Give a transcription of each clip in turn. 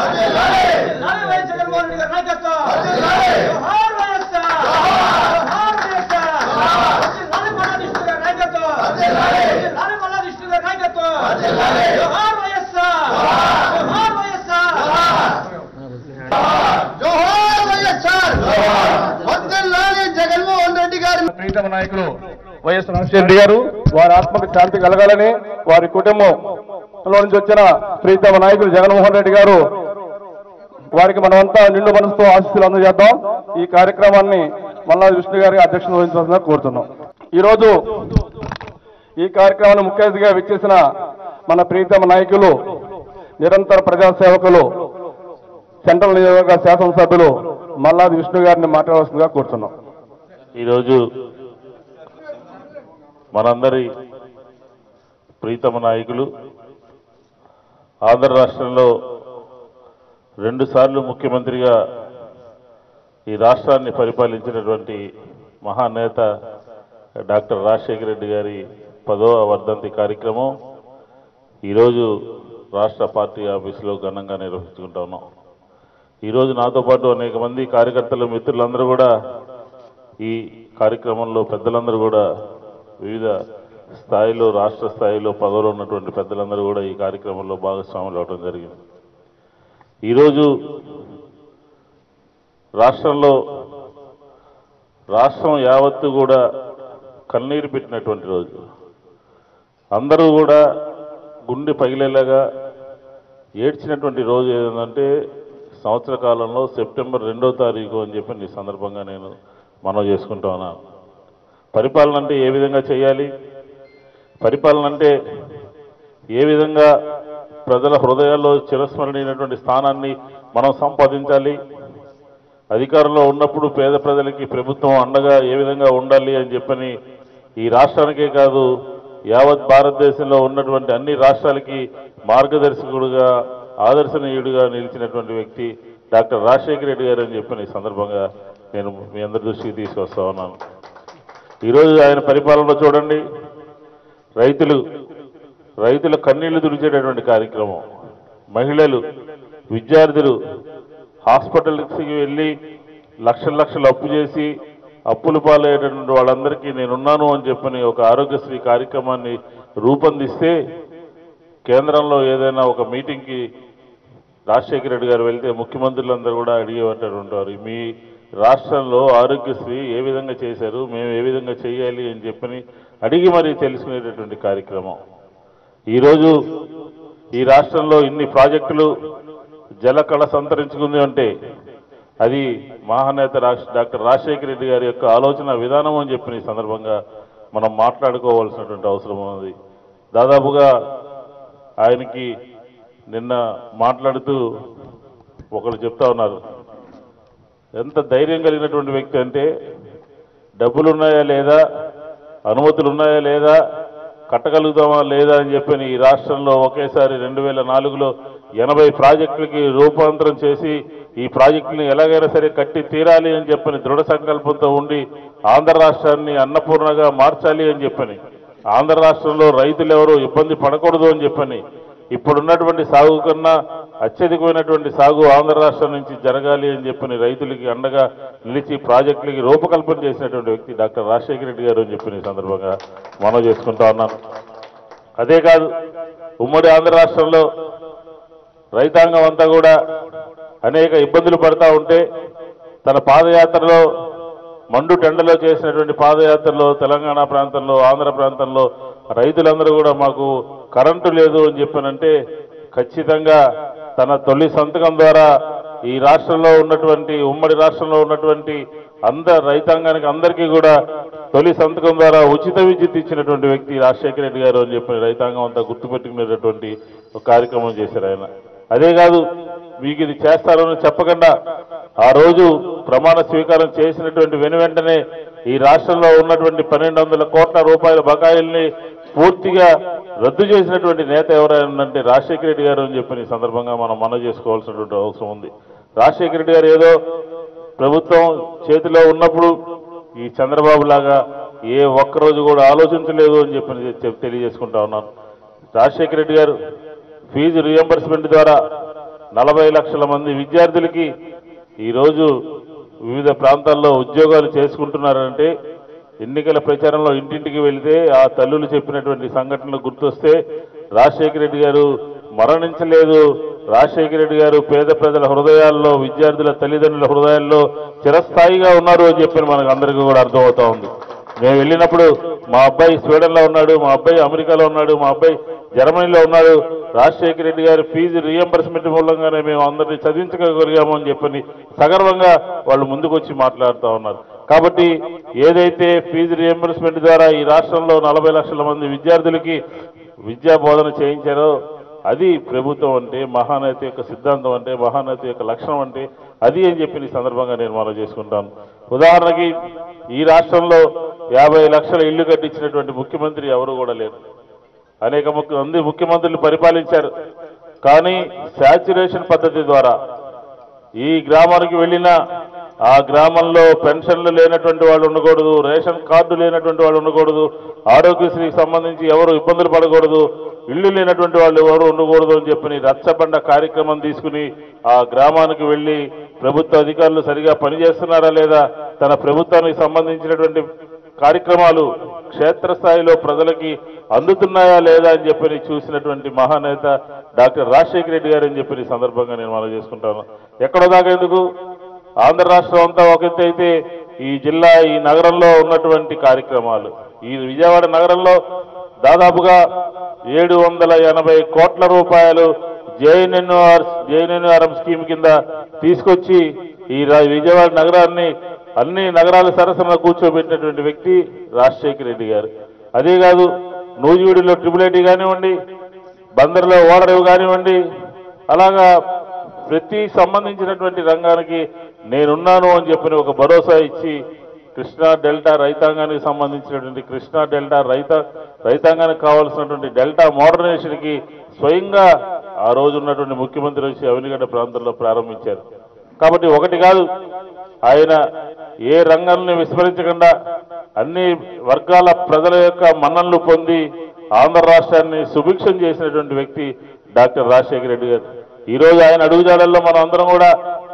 లాలి వైఎస్ జగన్మోహన్ రెడ్డి గారి నాయకత్వం జోహార్ వైఎస్ఆర్ జోహార్ వైఎస్ఆర్ లాలి మల్లా విష్ణు గారి నాయకత్వం లాలి మల్లా విష్ణు గారి నాయకత్వం జోహార్ వైఎస్ఆర్ జోహార్ వైఎస్ఆర్ జోహార్ వైఎస్ఆర్ వందలాలి జగన్మోహన్ రెడ్డి గారి ప్రీతమ నాయకులు వైఎస్ రాజశేఖర రెడ్డి గారు వారి ఆత్మకు శాంతి కలగాలని వారి కుటుంబంలో నుంచి వచ్చిన ప్రీతమ నాయకులు జగన్మోహన్ రెడ్డి గారు వారికి మనమంతా నిండు మనసుతో ఆశీస్సులు అందజేద్దాం ఈ కార్యక్రమాన్ని మల్లాది విష్ణు గారి అధ్యక్షత వహించాల్సిందిగా కోరుతున్నాం ఈరోజు ఈ కార్యక్రమాన్ని ముఖ్య అతిథిగా విచ్చేసిన మన ప్రీతమ నాయకులు నిరంతర ప్రజాసేవకులు సెంట్రల్ నియోజకవర్గ శాసనసభ్యులు మల్లాది విష్ణు గారిని మాట్లాడవలసిందిగా కోరుతున్నాం ఈరోజు మనందరి ప్రీతమ నాయకులు ఆంధ్ర రాష్ట్రంలో రెండుసార్లు ముఖ్యమంత్రిగా ఈ రాష్ట్రాన్ని పరిపాలించినటువంటి మహానేత డాక్టర్ రాజశేఖర రెడ్డి గారి పదవ వర్ధంతి కార్యక్రమం ఈరోజు రాష్ట్ర పార్టీ ఆఫీసులో ఘనంగా నిర్వహించుకుంటా ఉన్నాం ఈరోజు నాతో పాటు అనేక మంది కార్యకర్తలు మిత్రులందరూ కూడా ఈ కార్యక్రమంలో పెద్దలందరూ కూడా వివిధ స్థాయిలో రాష్ట్ర స్థాయిలో పదవులు ఉన్నటువంటి పెద్దలందరూ కూడా ఈ కార్యక్రమంలో భాగస్వాములు అవడం జరిగింది ఈరోజు రాష్ట్రంలో రాష్ట్రం యావత్తు కూడా కన్నీరు పెట్టినటువంటి రోజు అందరూ కూడా గుండె పగిలేలాగా ఏడ్చినటువంటి రోజు ఏదంటే సంవత్సర కాలంలో సెప్టెంబర్ రెండో తారీఖు అని చెప్పి ఈ సందర్భంగా నేను మనవి చేసుకుంటా ఉన్నాను పరిపాలన అంటే ఏ విధంగా చేయాలి పరిపాలన అంటే ఏ విధంగా ప్రజల హృదయాల్లో చిరస్మరణీయమైనటువంటి స్థానాన్ని మనం సంపాదించాలి అధికారంలో ఉన్నప్పుడు పేద ప్రజలకి ప్రభుత్వం అండగా ఏ విధంగా ఉండాలి అని చెప్పని ఈ రాష్ట్రానికే కాదు యావత్ భారతదేశంలో ఉన్నటువంటి అన్ని రాష్ట్రాలకి మార్గదర్శకుడుగా ఆదర్శనీయుడిగా నిలిచినటువంటి వ్యక్తి డాక్టర్ రాజశేఖర రెడ్డి గారు అని చెప్పిన ఈ సందర్భంగా నేను మీ అందరి దృష్టికి తీసుకొస్తా ఉన్నాను ఈరోజు ఆయన పరిపాలనలో చూడండి రైతులు రైతుల కన్నీళ్లు తుడిచేటటువంటి కార్యక్రమం మహిళలు విద్యార్థులు హాస్పిటల్కి వెళ్ళి లక్షల లక్షలు అప్పు చేసి అప్పులు పాలయ్యేటటువంటి వాళ్ళందరికీ నేనున్నాను అని చెప్పని ఒక ఆరోగ్యశ్రీ కార్యక్రమాన్ని రూపొందిస్తే కేంద్రంలో ఏదైనా ఒక మీటింగ్కి రాజశేఖర రెడ్డి గారు వెళ్తే ముఖ్యమంత్రులందరూ కూడా అడిగేటటువంటి వారు మీ రాష్ట్రంలో ఆరోగ్యశ్రీ ఏ విధంగా చేశారు మేము ఏ విధంగా చేయాలి అని చెప్పని అడిగి మరీ తెలుసుకునేటటువంటి కార్యక్రమం ఈరోజు ఈ రాష్ట్రంలో ఇన్ని ప్రాజెక్టులు జలకళ సంతరించుకుంది అంటే అది మహానేత రాష్ డాక్టర్ రాజశేఖర రెడ్డి గారి యొక్క ఆలోచన విధానం అని చెప్పిన ఈ సందర్భంగా మనం మాట్లాడుకోవాల్సినటువంటి అవసరం ఉన్నది దాదాపుగా ఆయనకి నిన్న మాట్లాడుతూ ఒకరు చెప్తా ఉన్నారు ఎంత ధైర్యం కలిగినటువంటి వ్యక్తి అంటే డబ్బులు ఉన్నాయా లేదా అనుమతులు ఉన్నాయా లేదా కట్టగలుగుతామా లేదా అని చెప్పని ఈ రాష్ట్రంలో ఒకేసారి రెండు వేల నాలుగులో ఎనభై ప్రాజెక్టులకి రూపాంతరం చేసి ఈ ప్రాజెక్టుని ఎలాగైనా సరే కట్టి తీరాలి అని చెప్పని దృఢ సంకల్పంతో ఉండి ఆంధ్ర రాష్ట్రాన్ని అన్నపూర్ణగా మార్చాలి అని చెప్పని ఆంధ్ర రాష్ట్రంలో రైతులు ఎవరు ఇబ్బంది పడకూడదు అని చెప్పని ఇప్పుడున్నటువంటి సాగు కన్నా అత్యధికమైనటువంటి సాగు ఆంధ్ర రాష్ట్రం నుంచి జరగాలి అని చెప్పని రైతులకి అండగా నిలిచి ప్రాజెక్టులకి రూపకల్పన చేసినటువంటి వ్యక్తి డాక్టర్ రాజశేఖర రెడ్డి గారు అని చెప్పిన ఈ సందర్భంగా మనం చేసుకుంటా ఉన్నాను అదే కాదు ఉమ్మడి ఆంధ్ర రాష్ట్రంలో రైతాంగం అంతా కూడా అనేక ఇబ్బందులు పడతా ఉంటే తన పాదయాత్రలో మండు టెండలో చేసినటువంటి పాదయాత్రలో తెలంగాణ ప్రాంతంలో ఆంధ్ర ప్రాంతంలో రైతులందరూ కూడా మాకు కరెంటు లేదు అని చెప్పానంటే ఖచ్చితంగా తన తొలి సంతకం ద్వారా ఈ రాష్ట్రంలో ఉన్నటువంటి ఉమ్మడి రాష్ట్రంలో ఉన్నటువంటి అందరు రైతాంగానికి అందరికీ కూడా తొలి సంతకం ద్వారా ఉచిత విద్యుత్ ఇచ్చినటువంటి వ్యక్తి రాజశేఖర రెడ్డి గారు అని చెప్పి రైతాంగం అంతా గుర్తుపెట్టుకునేటటువంటి ఒక కార్యక్రమం చేశారు ఆయన అదే కాదు మీకు ఇది చేస్తారని చెప్పకుండా ఆ రోజు ప్రమాణ స్వీకారం చేసినటువంటి వెను వెంటనే ఈ రాష్ట్రంలో ఉన్నటువంటి పన్నెండు వందల కోట్ల రూపాయల బకాయిల్ని పూర్తిగా రద్దు చేసినటువంటి నేత ఎవరైనా అంటే రాజశేఖర రెడ్డి గారు అని చెప్పిన ఈ సందర్భంగా మనం మనవి చేసుకోవాల్సినటువంటి అవసరం ఉంది రాజశేఖర రెడ్డి గారు ఏదో ప్రభుత్వం చేతిలో ఉన్నప్పుడు ఈ చంద్రబాబు లాగా ఏ ఒక్కరోజు కూడా ఆలోచించలేదు అని చెప్పి చెప్- తెలియజేసుకుంటా ఉన్నాను రాజశేఖర రెడ్డి గారు ఫీజు రియంబర్స్మెంట్ ద్వారా నలభై లక్షల మంది విద్యార్థులకి ఈరోజు వివిధ ప్రాంతాల్లో ఉద్యోగాలు చేసుకుంటున్నారంటే ఎన్నికల ప్రచారంలో ఇంటింటికి వెళితే ఆ తల్లులు చెప్పినటువంటి సంఘటనలు గుర్తొస్తే రాజశేఖర రెడ్డి గారు మరణించలేదు రాజశేఖర రెడ్డి గారు పేద ప్రజల హృదయాల్లో విద్యార్థుల తల్లిదండ్రుల హృదయాల్లో చిరస్థాయిగా ఉన్నారు అని చెప్పి మనకు అందరికీ కూడా అర్థమవుతా ఉంది మేము వెళ్ళినప్పుడు మా అబ్బాయి స్వీడన్లో ఉన్నాడు మా అబ్బాయి అమెరికాలో ఉన్నాడు మా అబ్బాయి జర్మనీలో ఉన్నాడు రాజశేఖర రెడ్డి గారి ఫీజు రియంబర్స్మెంట్ మూలంగానే మేము అందరినీ చదివించగలిగాము అని చెప్పని సగర్వంగా వాళ్ళు ముందుకు వచ్చి మాట్లాడుతూ ఉన్నారు కాబట్టి ఏదైతే ఫీజు రియంబర్స్మెంట్ ద్వారా ఈ రాష్ట్రంలో నలభై లక్షల మంది విద్యార్థులకి విద్యా బోధన చేయించారో అది ప్రభుత్వం అంటే మహానేత యొక్క సిద్ధాంతం అంటే మహానేత యొక్క లక్షణం అంటే అది అని చెప్పి ఈ సందర్భంగా నేను మనం చేసుకుంటాను ఉదాహరణకి ఈ రాష్ట్రంలో యాభై లక్షల ఇల్లు కట్టించినటువంటి ముఖ్యమంత్రి ఎవరు కూడా లేరు అనేక ముఖ్య మంది ముఖ్యమంత్రులు పరిపాలించారు కానీ శాచ్యురేషన్ పద్ధతి ద్వారా ఈ గ్రామానికి వెళ్ళిన ఆ గ్రామంలో పెన్షన్లు లేనటువంటి వాళ్ళు ఉండకూడదు రేషన్ కార్డు లేనటువంటి వాళ్ళు ఉండకూడదు ఆరోగ్యశ్రీకి సంబంధించి ఎవరు ఇబ్బందులు పడకూడదు ఇల్లు లేనటువంటి వాళ్ళు ఎవరు ఉండకూడదు అని చెప్పి రచ్చబండ కార్యక్రమం తీసుకుని ఆ గ్రామానికి వెళ్ళి ప్రభుత్వ అధికారులు సరిగా పనిచేస్తున్నారా లేదా తన ప్రభుత్వానికి సంబంధించినటువంటి కార్యక్రమాలు క్షేత్రస్థాయిలో ప్రజలకి అందుతున్నాయా లేదా అని చెప్పి చూసినటువంటి మహానేత డాక్టర్ రాజశేఖర రెడ్డి గారు అని చెప్పి ఈ సందర్భంగా నేను మనం చేసుకుంటాను ఎక్కడో దాకా ఎందుకు ఆంధ్ర రాష్ట్రం అంతా ఒక ఎత్తు అయితే ఈ జిల్లా ఈ నగరంలో ఉన్నటువంటి కార్యక్రమాలు ఈ విజయవాడ నగరంలో దాదాపుగా ఏడు వందల ఎనభై కోట్ల రూపాయలు జేఎన్ఎన్ఆర్ జేఎన్ఎన్ఆర్ఎం స్కీమ్ కింద తీసుకొచ్చి ఈ రా- విజయవాడ నగరాన్ని అన్ని నగరాల సరసన కూర్చోబెట్టినటువంటి వ్యక్తి రాజశేఖర రెడ్డి గారు అదే కాదు నూజివీడులో ట్రిపుల్ ఐటీ కానివ్వండి బందర్లో ఓడరేవు కానివ్వండి అలాగా ప్రతి సంబంధించినటువంటి రంగానికి నేనున్నాను అని చెప్పిన ఒక భరోసా ఇచ్చి కృష్ణా డెల్టా రైతాంగానికి సంబంధించినటువంటి కృష్ణా డెల్టా రైత రైతాంగానికి కావాల్సినటువంటి డెల్టా మోడర్నైజేషన్కి స్వయంగా ఆ రోజు ఉన్నటువంటి ముఖ్యమంత్రి వచ్చి అవినిగడ్డ ప్రాంతంలో ప్రారంభించారు కాబట్టి ఒకటి కాదు ఆయన ఏ రంగాన్ని విస్మరించకుండా అన్ని వర్గాల ప్రజల యొక్క మన్ననలు పొంది ఆంధ్ర రాష్ట్రాన్ని సుభిక్షం చేసినటువంటి వ్యక్తి డాక్టర్ రాజశేఖర రెడ్డి గారు ఈ రోజు ఆయన అడుగుజాడల్లో మనం అందరం కూడా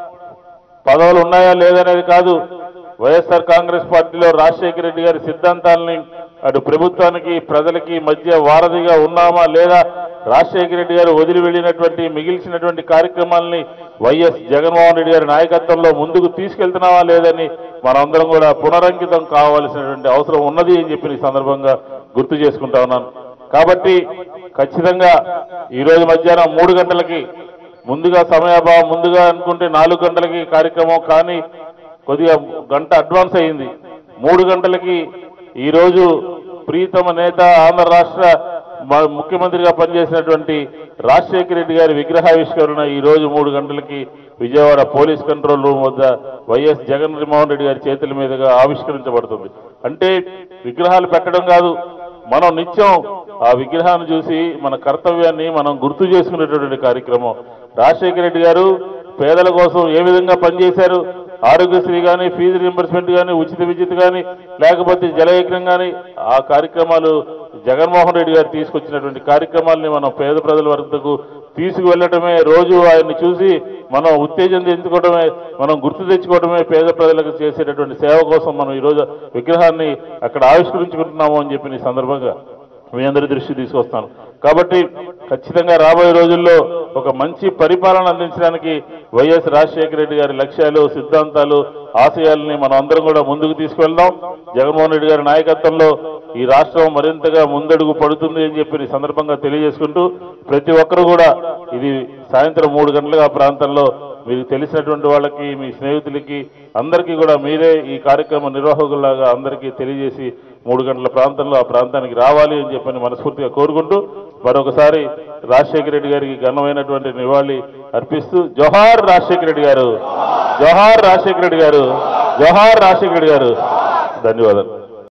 పదవులు ఉన్నాయా లేదనేది కాదు వైఎస్ఆర్ కాంగ్రెస్ పార్టీలో రాజశేఖర రెడ్డి గారి సిద్ధాంతాలని అటు ప్రభుత్వానికి ప్రజలకి మధ్య వారధిగా ఉన్నామా లేదా రాజశేఖర రెడ్డి గారు వదిలి వెళ్ళినటువంటి మిగిల్చినటువంటి కార్యక్రమాలని వైఎస్ జగన్మోహన్ రెడ్డి గారి నాయకత్వంలో ముందుకు తీసుకెళ్తున్నావా లేదని మనందరం కూడా పునరంకితం కావాల్సినటువంటి అవసరం ఉన్నది అని చెప్పి ఈ సందర్భంగా గుర్తు చేసుకుంటా ఉన్నాను కాబట్టి ఖచ్చితంగా ఈ రోజు మధ్యాహ్నం మూడు గంటలకి ముందుగా సమయాభావం ముందుగా అనుకుంటే నాలుగు గంటలకి కార్యక్రమం కానీ కొద్దిగా గంట అడ్వాన్స్ అయింది మూడు గంటలకి ఈరోజు ప్రీతమ నేత ఆంధ్ర రాష్ట్ర మ- ముఖ్యమంత్రిగా పనిచేసినటువంటి రాజశేఖర రెడ్డి గారి విగ్రహావిష్కరణ ఈ రోజు మూడు గంటలకి విజయవాడ పోలీస్ కంట్రోల్ రూమ్ వద్ద వైఎస్ జగన్మోహన్ రెడ్డి గారి చేతుల మీదుగా ఆవిష్కరించబడుతుంది అంటే విగ్రహాలు పెట్టడం కాదు మనం నిత్యం ఆ విగ్రహాన్ని చూసి మన కర్తవ్యాన్ని మనం గుర్తు చేసుకునేటటువంటి కార్యక్రమం రాజశేఖర రెడ్డి గారు పేదల కోసం ఏ విధంగా పనిచేశారు ఆరోగ్యశ్రీ కానీ ఫీజు రింబర్స్మెంట్ కానీ ఉచిత విద్యుత్ కానీ లేకపోతే జలయజ్ఞం కానీ ఆ కార్యక్రమాలు జగన్మోహన్ రెడ్డి గారు తీసుకొచ్చినటువంటి కార్యక్రమాల్ని మనం పేద ప్రజల వద్దకు తీసుకువెళ్ళటమే రోజు ఆయన్ని చూసి మనం ఉత్తేజం తెచ్చుకోవడమే మనం గుర్తు తెచ్చుకోవడమే పేద ప్రజలకు చేసేటటువంటి సేవ కోసం మనం ఈరోజు విగ్రహాన్ని అక్కడ ఆవిష్కరించుకుంటున్నాము అని చెప్పి ఈ సందర్భంగా మీ అందరి దృష్టి తీసుకొస్తాను కాబట్టి ఖచ్చితంగా రాబోయే రోజుల్లో ఒక మంచి పరిపాలన అందించడానికి వైఎస్ రాజశేఖర రెడ్డి గారి లక్ష్యాలు సిద్ధాంతాలు ఆశయాలని మనం అందరం కూడా ముందుకు తీసుకువెళ్దాం జగన్మోహన్ రెడ్డి గారి నాయకత్వంలో ఈ రాష్ట్రం మరింతగా ముందడుగు పడుతుంది అని చెప్పి ఈ సందర్భంగా తెలియజేసుకుంటూ ప్రతి ఒక్కరు కూడా ఇది సాయంత్రం మూడు గంటలుగా ఆ ప్రాంతంలో మీకు తెలిసినటువంటి వాళ్ళకి మీ స్నేహితులకి అందరికీ కూడా మీరే ఈ కార్యక్రమ నిర్వాహకులాగా అందరికీ తెలియజేసి మూడు గంటల ప్రాంతంలో ఆ ప్రాంతానికి రావాలి అని చెప్పని మనస్ఫూర్తిగా కోరుకుంటూ మరొకసారి రాజశేఖర రెడ్డి గారికి ఘనమైనటువంటి నివాళి అర్పిస్తూ జోహార్ రాజశేఖర రెడ్డి గారు జోహార్ రాజశేఖర రెడ్డి గారు జోహార్ రాజశేఖర రెడ్డి గారు ధన్యవాదాలు